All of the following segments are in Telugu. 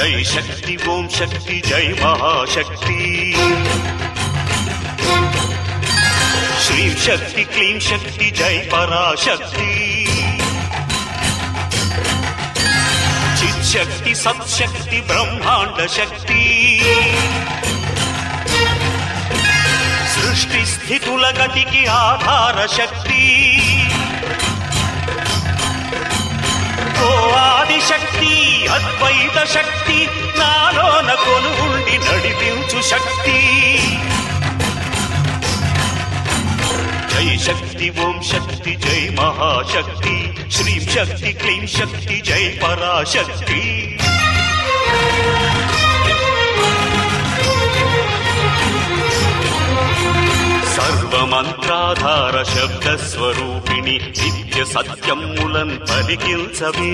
జై శక్తి ఓం శక్తి జై మహాశక్తి శ్రీం శక్తి క్లీం శక్తి జై పరాశక్తి చిచ్చక్తి సత్శక్తి బ్రహ్మాండ శక్తి సృష్టి స్థితుల గతికి ఆధార శక్తి ఓ ఆదిశక్తి అద్వైత శక్తి నాలోన కొనుండి నడిపించు శక్తి జై శక్తి ఓం శక్తి జై మహాశక్తి శ్రీం శక్తి క్లీం శక్తి జై పరాశక్తి సర్వమంత్రాధార శబ్ద స్వరూపిణి నిత్య సత్యములన్ పలికిల్చవే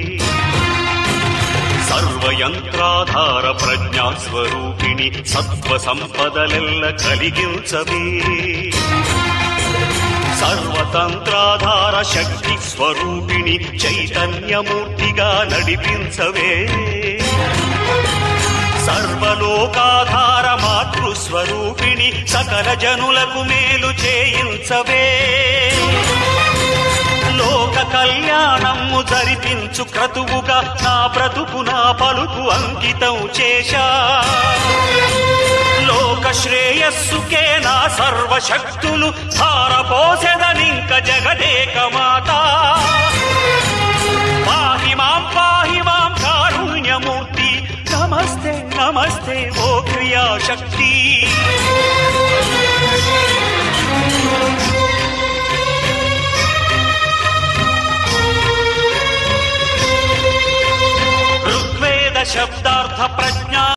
సర్వయంత్రాధార ప్రజ్ఞా స్వరూపిణి సత్వ సంపదలెల్ల కలిగించవే సర్వతంత్రాధార శక్తి స్వరూపిణి చైతన్యమూర్తిగా నడిపించవే సర్వలోకాధార మాతృస్వరూపిణి సకల జనులకు మేలు చేయించవే లోక కళ్యాణము జరిపించు క్రతువుగా నా బ్రతుకు నా పలుకు అంకితం చేశా లోక శ్రేయస్సుకే నా సర్వశక్తులు ధారపోసెదనింక జగదేక మాత పాహి మాం పాహి మాం కారుణ్యమూర్తి నమస్తే నమస్తే ఓ క్రియాశక్తి ఋగ్వేద శబ్దార్థ ప్రజ్ఞా